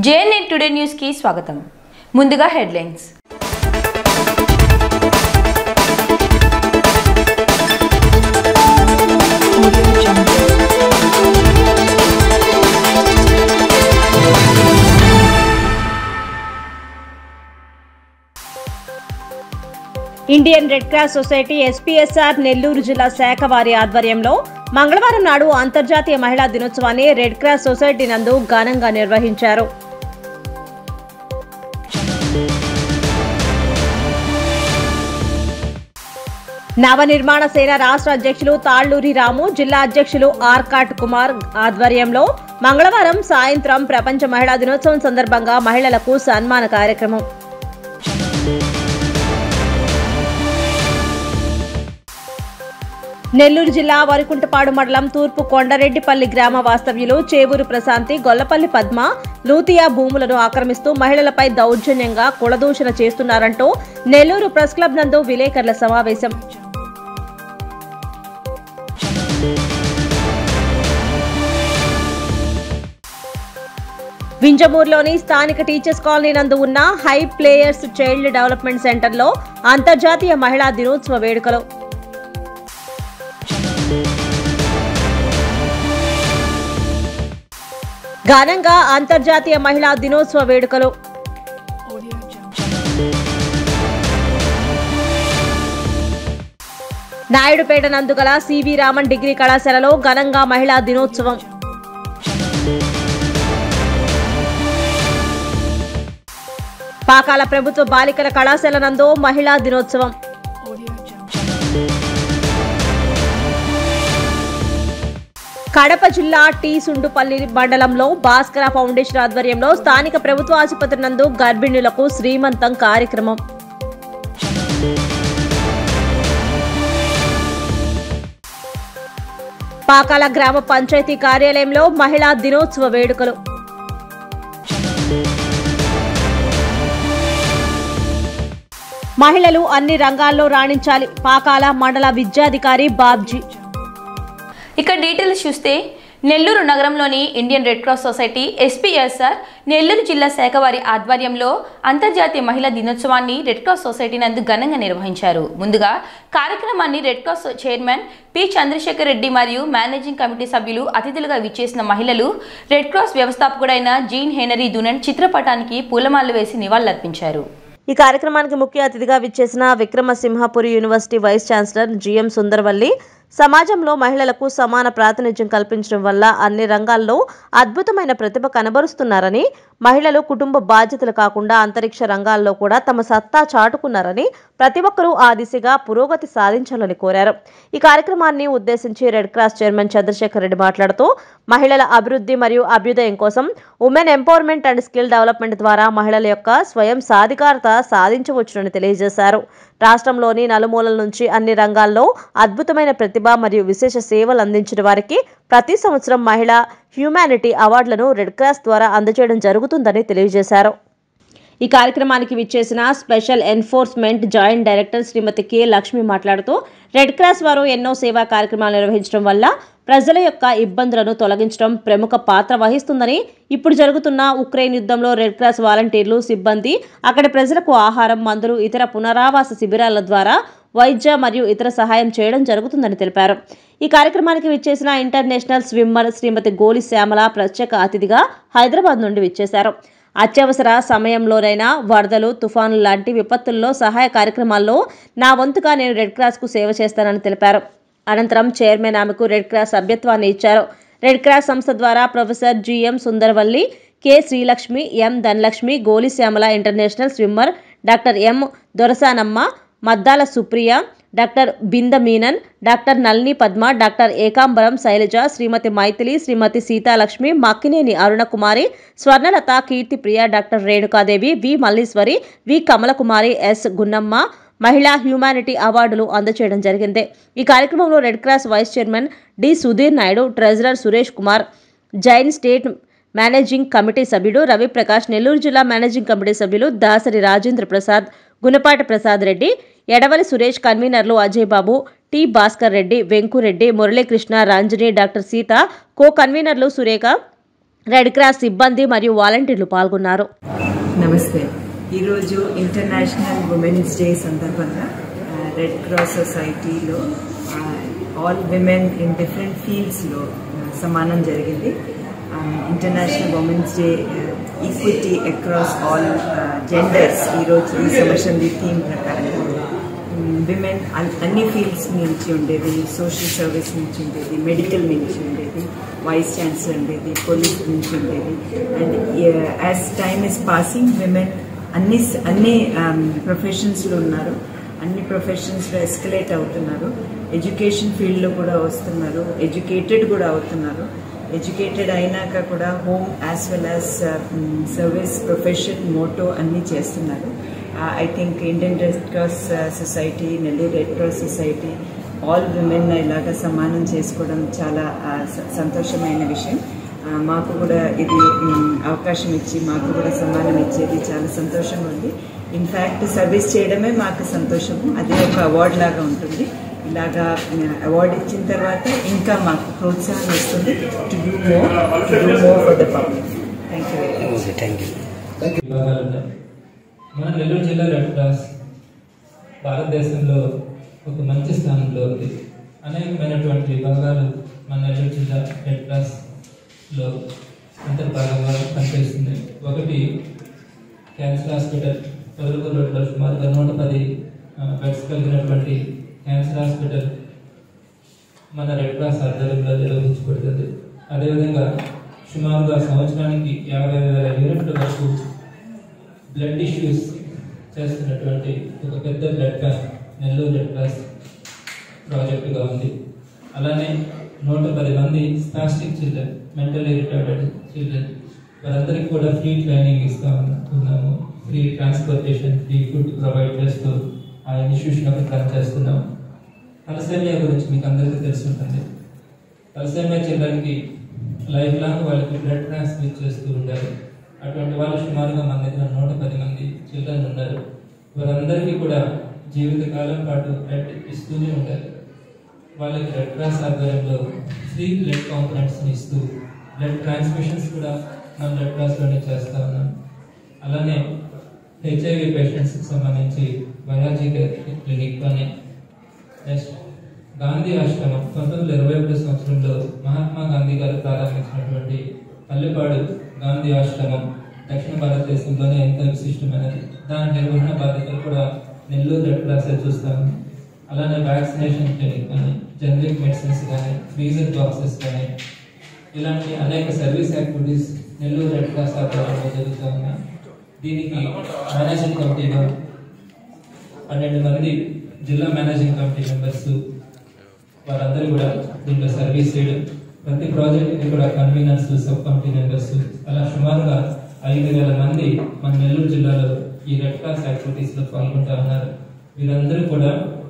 JNN today న్యూస్కి స్వాగతం ముందుగా headlines Indian Red Cross Society SPSR Nellore జిల్లా శాఖ వారి ఆధ్వర్యంలో మంగళవారం నాడు అంతర్జాతీయ మహిళా దినోత్సవాన్ని రెడ్ క్రాస్ సొసైటీ నందు ఘనంగా నిర్వహించారు నవనిర్మాణ సేన రాష్ట్ర అధ్యక్షులు తాళ్లూరి రాము జిల్లా అధ్యక్షులు ఆర్కాట్ కుమార్ ఆధ్వర్యంలో మంగళవారం సాయంత్రం ప్రపంచ మహిళా దినోత్సవం సందర్భంగా మహిళలకు సన్మాన కార్యక్రమం నెల్లూరు జిల్లా వరికుంటపాడు మండలం తూర్పు కొండరెడ్డిపల్లి గ్రామ వాస్తవ్యులు చేవూరు ప్రశాంతి గొల్లపల్లి పద్మ లూతియా భూములను ఆక్రమిస్తూ మహిళలపై దౌర్జన్యంగా కులదూషణ చేస్తున్నారంటూ నెల్లూరు ప్రెస్ క్లబ్ నందు విలేకరుల సమావేశం వింజమూరులోని స్థానిక టీచర్స్ కాలనీ నందు ఉన్న హై ప్లేయర్స్ చైల్డ్ డెవలప్మెంట్ సెంటర్లో అంతర్జాతీయ మహిళా దినోత్సవ వేడుకలు ఘనంగా అంతర్జాతీయ మహిళా దినోత్సవ వేడుకలు నాయుడుపేట నందుగల సివి రామన్ డిగ్రీ కళాశాలలో ఘనంగా మహిళా దినోత్సవం పాకాల ప్రభుత్వ బాలికల కళాశాల నందు మహిళా దినోత్సవం కడప జిల్లా టీ సుండుపల్లి మండలంలో భాస్కర ఫౌండేషన్ ఆధ్వర్యంలో స్థానిక ప్రభుత్వ ఆసుపత్రి నందు గర్భిణులకు శ్రీమంతం కార్యక్రమం పాకాల గ్రామ పంచాయతీ కార్యాలయంలో మహిళా దినోత్సవ వేడుకలు మహిళలు అన్ని రంగాల్లో రాణించాలి పాకాల మండల విద్యాధికారి బాబ్జీ ఇక డీటెయిల్స్ చూస్తే నెల్లూరు నగరంలోని Indian Red Cross Society SPSR Nellore జిల్లా శాఖ వారి ఆధ్వర్యంలో అంతర్జాతీయ మహిళా దినోత్సవాన్ని రెడ్ క్రాస్ సొసైటీ నందు ఘనంగా నిర్వహించారు ముందుగా కార్యక్రమాన్ని Red Cross chairman P Chandrasekhar Reddy మరియు మేనేజింగ్ కమిటీ సభ్యులు అతిథులుగా విచ్చేసిన మహిళలు రెడ్ క్రాస్ వ్యవస్థాపకుడైన జీన్ హెనరీ దునన్ చిత్రపటానికి పూలమాలలు వేసి నివాళులర్పించారు ఈ కార్యక్రమానికి ముఖ్య అతిథిగా విచ్చేసిన Vikramasimhapuri university vice chancellor GM Sundaravalli సమాజంలో మహిళలకు సమాన ప్రాతినిధ్యం కల్పించడం వల్ల అన్ని రంగాల్లో అద్భుతమైన ప్రతిభ కనబరుస్తున్నారని మహిళలు కుటుంబ బాధ్యతలు కాకుండా అంతరిక్ష రంగాల్లో కూడా తమ సత్తా చాటుకున్నారని ప్రతి ఒక్కరూ ఆ దిశగా పురోగతి సాధించాలని కోరారు ఈ కార్యక్రమాన్ని ఉద్దేశించి Red Cross chairman Chandrasekhar Reddy మాట్లాడుతూ మహిళల అభివృద్ధి మరియు అభ్యుదయం కోసం women empowerment and skill development ద్వారా మహిళల యొక్క స్వయం సాధికారత సాధించవచ్చునని తెలియజేశారు రాష్ట్రంలోని నలుమూలల నుంచి అన్ని రంగాల్లో అద్భుతమైన ప్రతిభ మరియు విశేష సేవలు అందించిన వారికి ప్రతి సంవత్సరం మహిళా హ్యూమానిటీ అవార్డులను రెడ్ క్రాస్ ద్వారా అందజేయడం జరుగుతుందని తెలియజేశారు ఈ కార్యక్రమానికి విచ్చేసిన special enforcement joint director Srimati K Lakshmi మాట్లాడుతూ రెడ్ క్రాస్ వారు ఎన్నో సేవా కార్యక్రమాలు నిర్వహించడం వల్ల ప్రజల యొక్క ఇబ్బందులను తొలగించడం ప్రముఖ పాత్ర వహిస్తుందని ఇప్పుడు జరుగుతున్న ఉక్రెయిన్ యుద్ధంలో రెడ్ క్రాస్ వాలంటీర్లు సిబ్బంది అక్కడి ప్రజలకు ఆహారం మందులు ఇతర పునరావాస శిబిరాల ద్వారా వైద్య మరియు ఇతర సహాయం చేయడం జరుగుతుందని తెలిపారు ఈ కార్యక్రమానికి విచ్చేసిన ఇంటర్నేషనల్ స్విమ్మర్ శ్రీమతి గోలి శ్యామల ప్రత్యేక అతిథిగా హైదరాబాద్ నుండి విచ్చేశారు అత్యవసర సమయంలోనైనా వరదలు తుఫాను లాంటి విపత్తుల్లో సహాయ కార్యక్రమాల్లో నా వంతుగా నేను రెడ్ క్రాస్కు సేవ చేస్తానని తెలిపారు అనంతరం చైర్మన్ ఆమెకు రెడ్ క్రాస్ సభ్యత్వాన్ని ఇచ్చారు రెడ్ క్రాస్ సంస్థ ద్వారా professor GM Sundaravalli K Srilakshmi M Dhanalakshmi Goli Shyamala international swimmer doctor M Dorasanamma Maddala Supriya doctor Binda Menon doctor Nalini Padma doctor Ekambaram Sailaja Srimati Mythili Srimati Seethalakshmi Makkineni Arunakumari Swarnalatha Keerthipriya doctor Renukadevi V Malleswari V Kamalakumari S Gunnamma మహిళా హ్యూమానిటీ అవార్డులు అందజేయడం జరిగింది ఈ కార్యక్రమంలో Red Cross vice chairman D Sudheer Naidu treasurer Suresh Kumar Jain state managing committee సభ్యుడు రవిప్రకాష్ నెల్లూరు జిల్లా మేనేజింగ్ కమిటీ సభ్యులు దాసరి రాజేంద్ర ప్రసాద్ గుణపాటి ప్రసాద్ రెడ్డి ఎడవలి సురేష్ కన్వీనర్లు Ajay Babu T Bhaskar Reddy Venkureddy Muralikrishna Ranjani doctor Seetha co కన్వీనర్లు సురేఖ రెడ్ క్రాస్ సిబ్బంది మరియు వాలంటీర్లు పాల్గొన్నారు నమస్తే ఈరోజు ఇంటర్నేషనల్ ఉమెన్స్ డే సందర్భంగా రెడ్ క్రాస్ సొసైటీలో ఆల్ విమెన్ ఇన్ డిఫరెంట్ ఫీల్డ్స్లో సమానం జరిగింది international women's day equity across all genders ఈరోజు ఈ సంవత్సరం థీమ్ ప్రకారం విమెన్ అన్ని ఫీల్డ్స్ నుంచి ఉండేది సోషల్ సర్వీస్ నుంచి ఉండేది మెడికల్ నుంచి ఉండేది వైస్ ఛాన్సలర్ ఉండేది పోలీస్ నుంచి ఉండేది and as time is passing women అన్ని అన్ని ప్రొఫెషన్స్లో ఉన్నారు అన్ని ప్రొఫెషన్స్లో ఎస్కలేట్ అవుతున్నారు ఎడ్యుకేషన్ ఫీల్డ్లో కూడా వస్తున్నారు ఎడ్యుకేటెడ్ కూడా అవుతున్నారు ఎడ్యుకేటెడ్ అయినాక కూడా home as well as service profession motto అన్నీ చేస్తున్నారు I think Indian Red Cross Society Nellore Red Cross Society all women ఇలాగా సమానం చేసుకోవడం చాలా సంతోషమైన విషయం మాకు కూడా ఇది అవకాశం ఇచ్చి మాకు కూడా సమ్మానం ఇచ్చేది చాలా సంతోషంగా ఉంది ఇన్ఫ్యాక్ట్ సర్వీస్ చేయడమే మాకు సంతోషము అది ఒక అవార్డ్ లాగా ఉంటుంది ఇలాగా అవార్డు ఇచ్చిన తర్వాత ఇంకా మాకు ప్రోత్సాహం ఇస్తుంది to do more to do more for the public thank you very much thank you విభాగాలు ఉన్నాయి మన నెల్లూరు జిల్లా రెడ్ క్రాస్ భారతదేశంలో ఒక మంచి స్థానంలో ఉంది అనేకమైనటువంటి విభాగాలు మన నెల్లూరు జిల్లా రెడ్ క్రాస్లో అంతర్భాగంగా పనిచేస్తుంది ఒకటి క్యాన్సర్ హాస్పిటల్ పొదలకూరు రోడ్లో సుమారుగా నూట పది బెడ్స్ కలిగినటువంటి క్యాన్సర్ హాస్పిటల్ మన రెడ్ క్రాస్ ఆధ్వర్యంలో నిర్వహించబడుతుంది అదేవిధంగా సుమారుగా సంవత్సరానికి యాభై వేల యూనిట్ల వరకు బ్లడ్ ఇష్యూస్ చేస్తున్నటువంటి ఒక పెద్ద blood bank Nellore Red Cross ప్రాజెక్టుగా ఉంది అలానే నూట పది మంది spastic children mentally retarded children వారందరికీ కూడా ఫ్రీ ట్రైనింగ్ ఇస్తా ఉన్నాము free transportation free food provide చేస్తూ ఆ ఇన్స్టిట్యూషన్ రన్ చేస్తున్నాం తలసేమియా గురించి మీకు అందరికీ తెలిసి ఉంటుంది తలసేమియా చిల్డ్రన్కి లైఫ్ లాంగ్ వాళ్ళకి బ్లడ్ ట్రాన్స్ఫర్ చేస్తూ ఉండాలి అటువంటి వాళ్ళు సుమారుగా మన దగ్గర నూట పది మంది చిల్డ్రన్ ఉన్నారు వారందరికీ కూడా జీవితకాలం పాటు బ్లడ్ ఇస్తూనే ఉంటారు వాళ్ళకి రెడ్ క్రాస్ ఆధ్వర్యంలో ఫ్రీ బ్లడ్ కాంపనెంట్స్ని ఇస్తూ బ్లడ్ ట్రాన్స్మిషన్స్ కూడా మన రెడ్ క్రాస్లోనే చేస్తూ ఉన్నాం అలానే హెచ్ఐవి పేషెంట్స్కి సంబంధించి బయాలజీ క్లినిక్ కానీ నెక్స్ట్ గాంధీ ఆశ్రమం పంతొమ్మిది వందల ఇరవై ఒకటి సంవత్సరంలో మహాత్మా గాంధీ గారు ప్రారంభించినటువంటి పల్లెపాడు గాంధీ ఆశ్రమం దక్షిణ భారతదేశంలోనే ఎంతో విశిష్టమైనది దాని నిర్వహణ బాధ్యతలు కూడా నెల్లూరు రెడ్ క్రాస్ చూస్తాము అలానే వ్యాక్సినేషన్ క్లినిక్ కానీ జనరిక్ మెడిసిన్స్ కానీ ఫ్రీజర్ బాక్సెస్ కానీ ఇలాంటి అనేక service activities Nellore Red Cross ఆధ్వర్యంలో జరుగుతూ ఉన్నాయి దీనికి మేనేజింగ్ కమిటీగా పన్నెండు మంది జిల్లా మేనేజింగ్ కమిటీ మెంబర్స్ వారందరూ కూడా దీంట్లో సర్వీస్ చేయడం ప్రతి ప్రాజెక్ట్కి కూడా కన్వీనర్స్ సబ్ కమిటీ మెంబర్స్ అలా సుమారుగా ఐదు వేల మంది మన నెల్లూరు జిల్లాలో ఈ రెడ్ క్రాస్ యాక్టివిటీస్లో పాల్గొంటూ ఉన్నారు వీరందరూ కూడా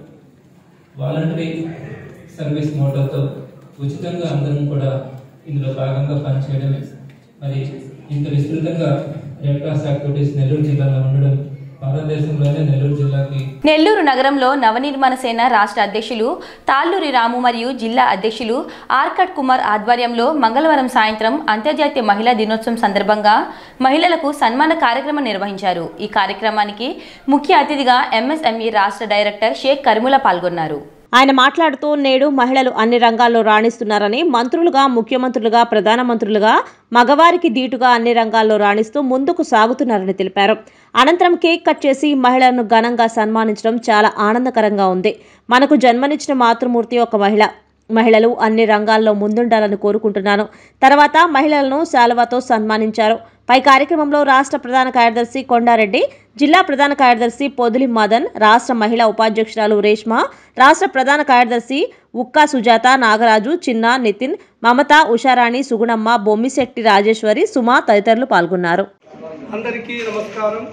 వాలంటరీ సర్వీస్ మోటోతో ఉచితంగా అందరం కూడా ఇందులో భాగంగా పనిచేయడమే మరి ఇంత విస్తృతంగా రెడ్ క్రాస్ యాక్టివిటీస్ నెల్లూరు జిల్లాలో ఉండడం భారతదేశంలోనే నెల్లూరు జిల్లాకి నెల్లూరు నగరంలో నవనిర్మాణ సేన రాష్ట్ర అధ్యక్షులు తాళ్ళూరి రాము మరియు జిల్లా అధ్యక్షులు ఆర్కట్ కుమార్ ఆధ్వర్యంలో మంగళవారం సాయంత్రం అంతర్జాతీయ మహిళా దినోత్సవం సందర్భంగా మహిళలకు సన్మాన కార్యక్రమం నిర్వహించారు ఈ కార్యక్రమానికి ముఖ్య అతిథిగా ఎంఎస్ఎంఈ రాష్ట్ర డైరెక్టర్ షేక్ కరిముల పాల్గొన్నారు ఆయన మాట్లాడుతూ నేడు మహిళలు అన్ని రంగాల్లో రాణిస్తున్నారని మంత్రులుగా ముఖ్యమంత్రులుగా ప్రధానమంత్రులుగా మగవారికి దీటుగా అన్ని రంగాల్లో రాణిస్తూ ముందుకు సాగుతున్నారని తెలిపారు అనంతరం కేక్ కట్ చేసి మహిళలను ఘనంగా సన్మానించడం చాలా ఆనందకరంగా ఉంది మనకు జన్మనిచ్చిన మాతృమూర్తి ఒక మహిళ మహిళలు అన్ని రంగాల్లో ముందుండాలని కోరుకుంటున్నాను తర్వాత మహిళలను శాలువాతో సన్మానించారు పై కార్యక్రమంలో రాష్ట్ర ప్రధాన కార్యదర్శి కొండారెడ్డి జిల్లా ప్రధాన కార్యదర్శి పొదిలి మదన్ రాష్ట్ర మహిళా ఉపాధ్యక్షురాలు రేష్మ రాష్ట్ర ప్రధాన కార్యదర్శి ఉక్కా సుజాత నాగరాజు చిన్న నితిన్ మమత ఉషారాణి సుగుణమ్మ బొమ్మిశెట్టి రాజేశ్వరి సుమ తదితరులు పాల్గొన్నారు అందరికీ నమస్కారం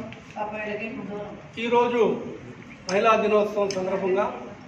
ఈరోజు మహిళా దినోత్సవం సందర్భంగా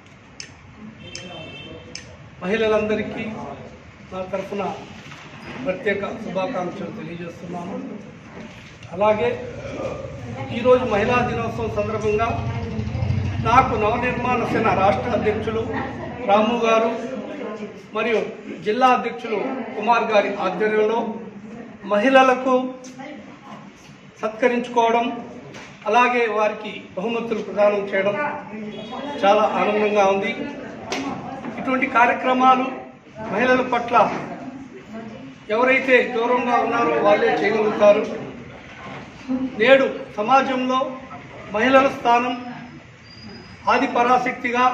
మహిళలందరికీ నా తరఫున ప్రత్యేక శుభాకాంక్షలు తెలియజేస్తున్నాను అలాగే ఈరోజు మహిళా దినోత్సవం సందర్భంగా నాకు నవనిర్మాణ సేన రాష్ట్ర అధ్యక్షులు రాము గారు మరియు జిల్లా అధ్యక్షులు కుమార్ గారి ఆధ్వర్యంలో మహిళలకు సత్కరించుకోవడం అలాగే వారికి బహుమతులు ప్రదానం చేయడం చాలా ఆనందంగా ఉంది ఇటువంటి కార్యక్రమాలు మహిళల పట్ల ఎవరైతే దూరంగా ఉన్నారో వాళ్ళే చేయగలుగుతారు నేడు సమాజంలో మహిళల స్థానం ఆది పరాశక్తిగా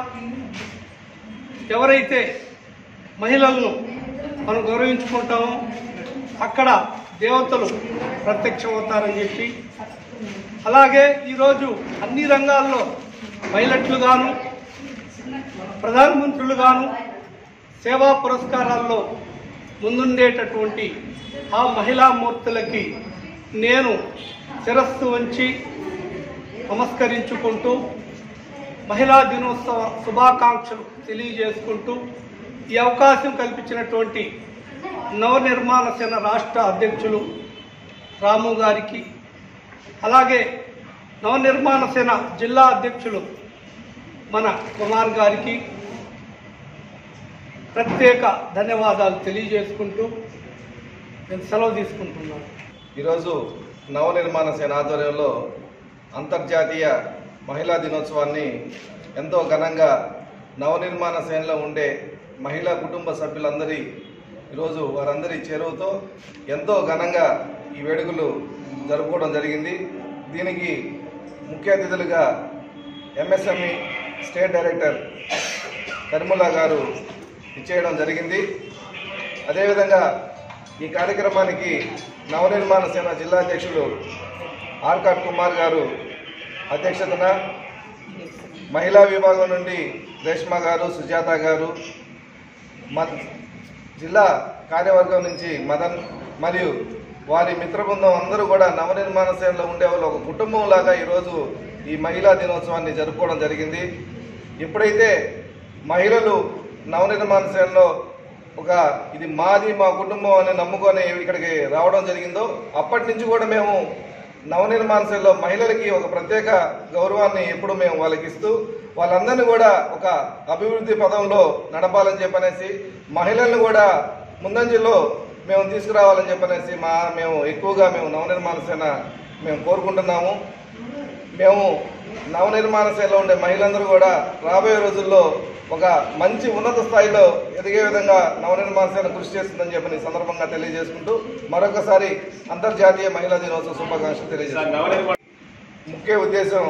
ఎవరైతే మహిళలను మనం గౌరవించుకుంటామో అక్కడ దేవతలు ప్రత్యక్షమవుతారని చెప్పి అలాగే ఈరోజు అన్ని రంగాల్లో పైలట్లుగాను ప్రధానమంత్రులుగాను సేవా పురస్కారాల్లో ముందుండేటటువంటి ఆ మహిళా మూర్తులకి నేను శిరస్సు వంచి నమస్కరించుకుంటూ మహిళా దినోత్సవ శుభాకాంక్షలు తెలియజేసుకుంటూ ఈ అవకాశం కల్పించినటువంటి నవనిర్మాణ సేన రాష్ట్ర అధ్యక్షులు రాము గారికి అలాగే నవనిర్మాణ సేన జిల్లా అధ్యక్షులు మన కుమార్ గారికి ప్రత్యేక ధన్యవాదాలు తెలియజేసుకుంటూ నేను సెలవు తీసుకుంటున్నాను ఈరోజు నవనిర్మాణ సేన ఆధ్వర్యంలో అంతర్జాతీయ మహిళా దినోత్సవాన్ని ఎంతో ఘనంగా నవనిర్మాణ సేనలో ఉండే మహిళా కుటుంబ సభ్యులందరి ఈరోజు వారందరి చేరువతో ఎంతో ఘనంగా ఈ వేడుకలు జరుపుకోవడం జరిగింది దీనికి ముఖ్య అతిథులుగా ఎంఎస్ఎంఈ స్టేట్ డైరెక్టర్ కర్ముల గారు ఇచ్చేయడం జరిగింది అదేవిధంగా ఈ కార్యక్రమానికి నవనిర్మాణ సేన జిల్లా అధ్యక్షులు ఆర్కాట్ కుమార్ గారు అధ్యక్షతన మహిళా విభాగం నుండి రేష్మ గారు సుజాత గారు మ జిల్లా కార్యవర్గం నుంచి మదన్ మరియు వారి మిత్ర బృందం అందరూ కూడా నవనిర్మాణ సేనలో ఉండే వాళ్ళు ఒక కుటుంబం లాగా ఈరోజు ఈ మహిళా దినోత్సవాన్ని జరుపుకోవడం జరిగింది ఎప్పుడైతే మహిళలు నవనిర్మాణ సేనలో ఒక ఇది మాది మా కుటుంబం అని నమ్ముకొని ఇక్కడికి రావడం జరిగిందో అప్పటి నుంచి కూడా మేము నవనిర్మాణ సేనలో మహిళలకి ఒక ప్రత్యేక గౌరవాన్ని ఎప్పుడు మేము వాళ్ళకి ఇస్తూ వాళ్ళందరినీ కూడా ఒక అభివృద్ధి పదంలో నడపాలని చెప్పనేసి మహిళలను కూడా ముందంజలో మేము తీసుకురావాలని చెప్పనేసి మా మేము ఎక్కువగా మేము నవనిర్మాణ సేన మేము కోరుకుంటున్నాము మేము నవనిర్మాణ సేనలో ఉండే మహిళలందరూ కూడా రాబోయే రోజుల్లో ఒక మంచి ఉన్నత స్థాయిలో ఎదిగే విధంగా నవనిర్మాణ సేన కృషి చేస్తుందని చెప్పని ఈ సందర్భంగా తెలియజేసుకుంటూ మరొకసారి అంతర్జాతీయ మహిళా దినోత్సవ శుభాకాంక్షలు తెలియజేస్తున్నాను ముఖ్య ఉద్దేశం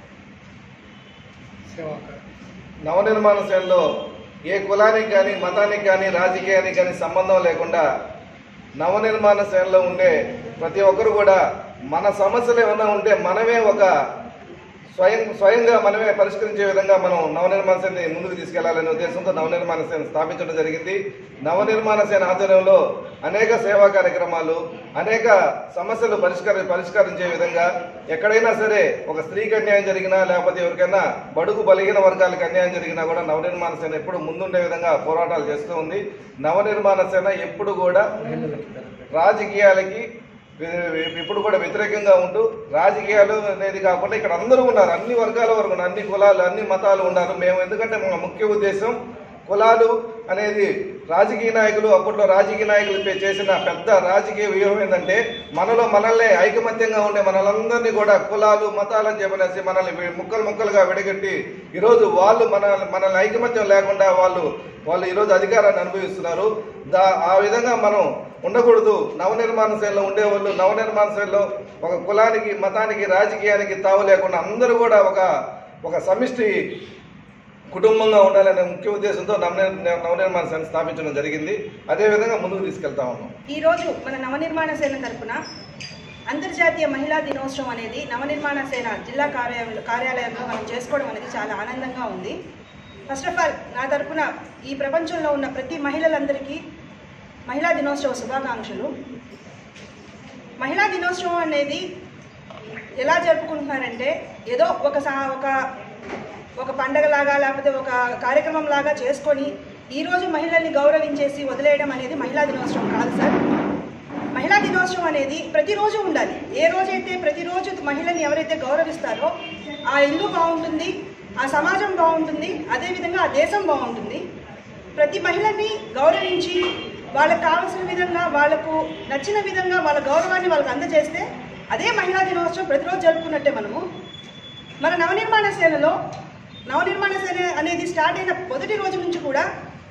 నవనిర్మాణ సేనలో ఏ కులానికి కానీ మతానికి కానీ రాజకీయానికి కానీ సంబంధం లేకుండా నవనిర్మాణ సేనలో ఉండే ప్రతి ఒక్కరు కూడా మన సమస్యలు ఏమైనా ఉంటే మనమే ఒక స్వయం స్వయంగా మనమే పరిష్కరించే విధంగా మనం నవనిర్మాణ సేనని ముందుకు తీసుకెళ్లాలనే ఉద్దేశంతో నవనిర్మాణ సేన స్థాపించడం జరిగింది నవనిర్మాణ సేన ఆధ్వర్యంలో అనేక సేవా కార్యక్రమాలు అనేక సమస్యలు పరిష్కరి పరిష్కరించే విధంగా ఎక్కడైనా సరే ఒక స్త్రీకి అన్యాయం జరిగినా లేకపోతే ఎవరికైనా బడుగు బలిగిన వర్గాలకు అన్యాయం జరిగినా కూడా నవనిర్మాణ సేన ఎప్పుడు ముందుండే విధంగా పోరాటాలు చేస్తూ ఉంది నవనిర్మాణ సేన ఎప్పుడు కూడా రాజకీయాలకి ఇప్పుడు కూడా వ్యతిరేకంగా ఉంటూ రాజకీయాలు అనేది కాకుండా ఇక్కడ అందరూ ఉన్నారు అన్ని వర్గాల వరకు ఉన్నారు. అన్ని కులాలు అన్ని మతాలు ఉన్నారు మేము ఎందుకంటే మా ముఖ్య ఉద్దేశం కులాలు అనేది రాజకీయ నాయకులు అప్పట్లో రాజకీయ నాయకులు చే- చేసిన పెద్ద రాజకీయ వ్యూహం ఏంటంటే మనలో మనల్ని ఐకమత్యంగా ఉండే మనలందరినీ కూడా కులాలు మతాలు అని చెప్పనేసి మనల్ని వి- ముక్కలు ముక్కలుగా విడగట్టి ఈరోజు వాళ్ళు మన మనల్ని ఐకమత్యం లేకుండా వాళ్ళు వాళ్ళు ఈరోజు అధికారాన్ని అనుభవిస్తున్నారు దా ఆ విధంగా మనం ఉండకూడదు నవనిర్మాణ శైలిలో ఉండేవాళ్ళు నవనిర్మాణ శైలిలో ఒక కులానికి మతానికి రాజకీయానికి తావు లేకుండా అందరూ కూడా ఒక ఒక సమిష్టి కుటుంబంగా ఉండాలనే ముఖ్య ఉద్దేశంతో నవనిర్ నవనిర్మాణ సేన స్థాపించడం జరిగింది అదేవిధంగా ముందుకు తీసుకెళ్తా ఉన్నాం ఈరోజు మన నవనిర్మాణ సేన తరపున అంతర్జాతీయ మహిళా దినోత్సవం అనేది నవనిర్మాణ సేన జిల్లా కార్యాలయంలో కార్యాలయంలో మనం చేసుకోవడం అనేది చాలా ఆనందంగా ఉంది ఫస్ట్ ఆఫ్ ఆల్ నా తరపున ఈ ప్రపంచంలో ఉన్న ప్రతి మహిళలందరికీ మహిళా దినోత్సవ శుభాకాంక్షలు మహిళా దినోత్సవం అనేది ఎలా జరుపుకుంటున్నారంటే ఏదో ఒక సా- ఒక ఒక పండగలాగా లేకపోతే ఒక కార్యక్రమం లాగా చేసుకొని ఈరోజు మహిళల్ని గౌరవించేసి వదిలేయడం అనేది మహిళా దినోత్సవం కాదు సార్ మహిళా దినోత్సవం అనేది ప్రతిరోజు ఉండాలి ఏ రోజైతే ప్రతిరోజు మహిళల్ని ఎవరైతే గౌరవిస్తారో ఆ ఇల్లు బాగుంటుంది ఆ సమాజం బాగుంటుంది అదేవిధంగా ఆ దేశం బాగుంటుంది ప్రతి మహిళని గౌరవించి వాళ్ళకి కావాల్సిన విధంగా వాళ్ళకు నచ్చిన విధంగా వాళ్ళ గౌరవాన్ని వాళ్ళకి అందజేస్తే అదే మహిళా దినోత్సవం ప్రతిరోజు జరుపుకున్నట్టే మనము మన నవనిర్మాణ సేనలో నవనిర్మాణ సేన అనేది స్టార్ట్ అయిన మొదటి రోజు నుంచి కూడా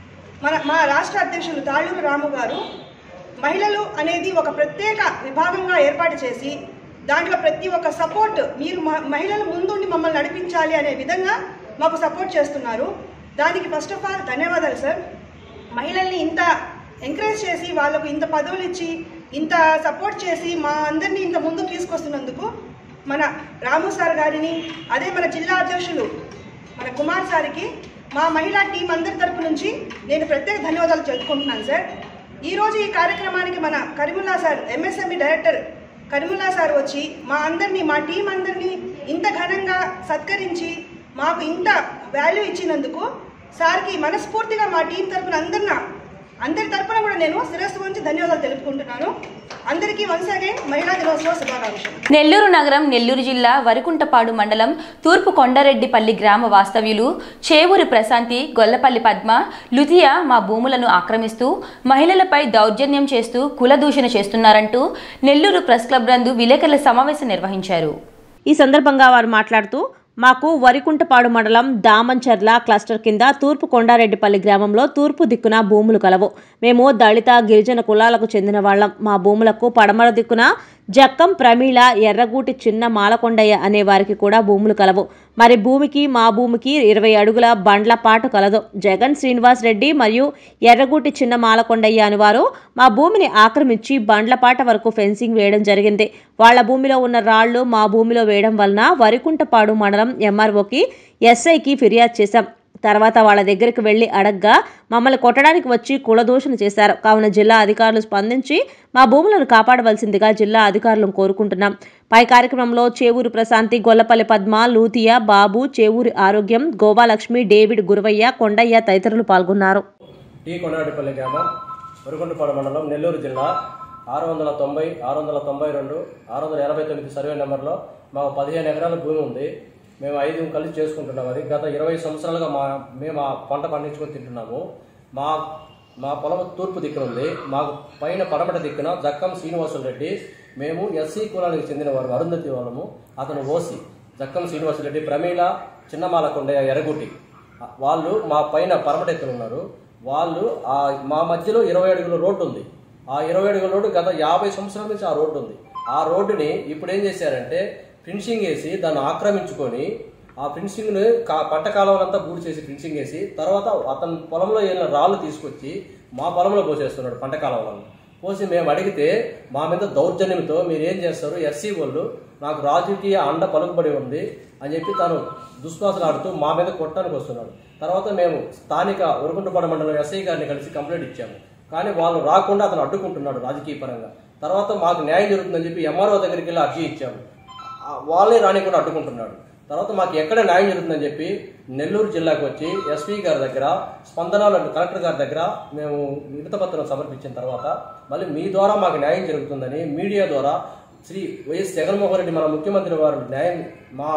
మన మా రాష్ట్ర అధ్యక్షులు తాళ్ళూరు రాము గారు మహిళలు అనేది ఒక ప్రత్యేక విభాగంగా ఏర్పాటు చేసి దాంట్లో ప్రతి ఒక్క సపోర్ట్ మీరు మ- మహిళలు ముందుండి మమ్మల్ని నడిపించాలి అనే విధంగా మాకు సపోర్ట్ చేస్తున్నారు దానికి ఫస్ట్ ఆఫ్ ఆల్ ధన్యవాదాలు సార్ మహిళల్ని ఇంత ఎంకరేజ్ చేసి వాళ్ళకు ఇంత పదవులు ఇచ్చి ఇంత సపోర్ట్ చేసి మా అందరినీ ఇంత ముందుకు తీసుకొస్తున్నందుకు మన రాము సార్ గారిని అదే మన జిల్లా అధ్యక్షులు మన కుమార్ సార్కి మా మహిళా టీం అందరి తరపు నుంచి నేను ప్రత్యేక ధన్యవాదాలు తెలుపుకుంటున్నాను సార్ ఈరోజు ఈ కార్యక్రమానికి మన Karimulla sir MSME director Karimulla sir వచ్చి మా అందరినీ మా టీం అందరినీ ఇంత ఘనంగా సత్కరించి మాకు ఇంత వాల్యూ ఇచ్చినందుకు సార్కి మనస్ఫూర్తిగా మా టీం తరపున అందరిన అందరి తరపున కూడా నేను శిరస్సు ఉంచి ధన్యవాదాలు తెలుపుకుంటున్నాను అందరికీ వన్స్ అగైన్ మహిళా దినోత్సవ శుభాకాంక్షలు నెల్లూరు నగరం నెల్లూరు జిల్లా వరికుంటపాడు మండలం తూర్పు కొండారెడ్డిపల్లి గ్రామ వాస్తవ్యులు చేవూరి ప్రశాంతి గొల్లపల్లి పద్మ లుధియా మా భూములను ఆక్రమిస్తూ మహిళలపై దౌర్జన్యం చేస్తూ కులదూషణ చేస్తున్నారంటూ నెల్లూరు ప్రెస్ క్లబ్ నందు విలేకరుల సమావేశం నిర్వహించారు ఈ సందర్భంగా వారు మాట్లాడుతూ మాకు వరికుంటపాడు మండలం దామంచర్ల క్లస్టర్ కింద తూర్పు కొండారెడ్డిపల్లి గ్రామంలో తూర్పు దిక్కున భూములు కలవు మేము దళిత గిరిజన కులాలకు చెందిన వాళ్ళం మా భూములకు పడమర దిక్కున జక్కం ప్రమీళ ఎర్రగూటి చిన్న మాలకొండయ్య అనే వారికి కూడా భూములు కలవు మరి భూమికి మా భూమికి ఇరవై అడుగుల బండ్ల పాటు కలదు జగన్ శ్రీనివాస్ రెడ్డి మరియు ఎర్రగూటి చిన్న మాలకొండయ్య అని వారు మా భూమిని ఆక్రమించి బండ్లపాట వరకు ఫెన్సింగ్ వేయడం జరిగింది వాళ్ళ భూమిలో ఉన్న రాళ్లు మా భూమిలో వేయడం వలన వరికుంటపాడు మండలం ఎంఆర్ఓకి ఎస్ఐకి ఫిర్యాదు చేశాం తర్వాత వాళ్ళ దగ్గరికి వెళ్లి అడగ్గా మమ్మల్ని కొట్టడానికి వచ్చి కులదూషణ చేశారు కావున జిల్లా అధికారులు స్పందించి మా భూములను కాపాడవలసిందిగా జిల్లా అధికారులను కోరుకుంటున్నాం పై కార్యక్రమంలో చేవూరు ప్రశాంతి గొల్లపల్లి పద్మ లూతియా బాబు చేవూరి ఆరోగ్యం గోవాలక్ష్మి డేవిడ్ గురవయ్య కొండయ్య తదితరులు పాల్గొన్నారు టీ కొండరెడ్డిపల్లి గ్రామం వరికొండపాడు మండలం నెల్లూరు జిల్లా ఆరు వందల తొంభై ఆరు వందల తొంభై రెండు ఆరు వందల ఎనభై తొమ్మిది సర్వే నెంబర్లో మాకు పదిహేను ఎకరాల భూమి ఉంది మేము ఐదు కలిసి చేసుకుంటున్నాం అది గత ఇరవై సంవత్సరాలుగా మా మేము ఆ పంట పండించుకొని తింటున్నాము మా మా పొలం తూర్పు దిక్కున ఉంది మాకు పైన పడమట దిక్కున జక్కం శ్రీనివాసులు రెడ్డి మేము ఎస్సీ కులానికి చెందిన వారు అరుంధతి వాళ్ళము అతను ఓసి జక్కం శ్రీనివాసులు రెడ్డి ప్రమీల చిన్నమాలకొండ ఎరగుటి వాళ్ళు మా పైన పరమట ఎత్తున ఉన్నారు వాళ్ళు ఆ మా మధ్యలో ఇరవై అడుగుల రోడ్డు ఉంది ఆ ఇరవై అడుగుల రోడ్డు గత యాభై సంవత్సరాల నుంచి ఆ రోడ్డు ఉంది ఆ రోడ్డుని ఇప్పుడు ఏం చేశారంటే ఫినిషింగ్ వేసి దాన్ని ఆక్రమించుకొని ఆ ఫినిషింగ్ను కా పంట కాలువలంతా బూడి చేసి ఫినిషింగ్ వేసి తర్వాత అతని పొలంలో వెళ్ళిన రాళ్ళు తీసుకొచ్చి మా పొలంలో పోసేస్తున్నాడు పంట కాలువలను పోసి మేము అడిగితే మా మీద దౌర్జన్యంతో మీరు ఏం చేస్తారు ఎస్సీ వాళ్ళు నాకు రాజకీయ అండ పలుకుబడి ఉంది అని చెప్పి తను దుశ్వాసలు ఆడుతూ మా మీద కొట్టడానికి వస్తున్నాడు తర్వాత మేము స్థానిక ఉరుకుంటపాడు మండలం ఎస్ఐ గారిని కలిసి కంప్లైంట్ ఇచ్చాము కానీ వాళ్ళు రాకుండా అతను అడ్డుకుంటున్నాడు రాజకీయ పరంగా తర్వాత మాకు న్యాయం జరుగుతుందని చెప్పి ఎంఆర్ఓ దగ్గరికి వెళ్ళి అర్జీ ఇచ్చాము ఆ వాళ్ళే రానికుండా అడ్డుకుంటున్నాడు తర్వాత మాకు ఎక్కడ న్యాయం జరుగుతుందని చెప్పి నెల్లూరు జిల్లాకు వచ్చి ఎస్పీ గారి దగ్గర స్పందనాలు కలెక్టర్ గారి దగ్గర మేము విడతపత్రం సమర్పించిన తర్వాత మళ్ళీ మీ ద్వారా మాకు న్యాయం జరుగుతుందని మీడియా ద్వారా శ్రీ వైఎస్ జగన్మోహన్ రెడ్డి మన ముఖ్యమంత్రి వారు న్యాయం మా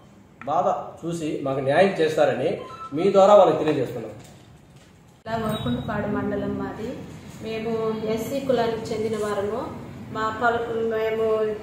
బాధ చూసి మాకు న్యాయం చేస్తారని మీ ద్వారా వాళ్ళకి తెలియజేస్తున్నాం ఇలా వరకుంటపాడు మండలం మాది మేము ఎస్సీ కులానికి చెందిన వారము మా పొలం మేము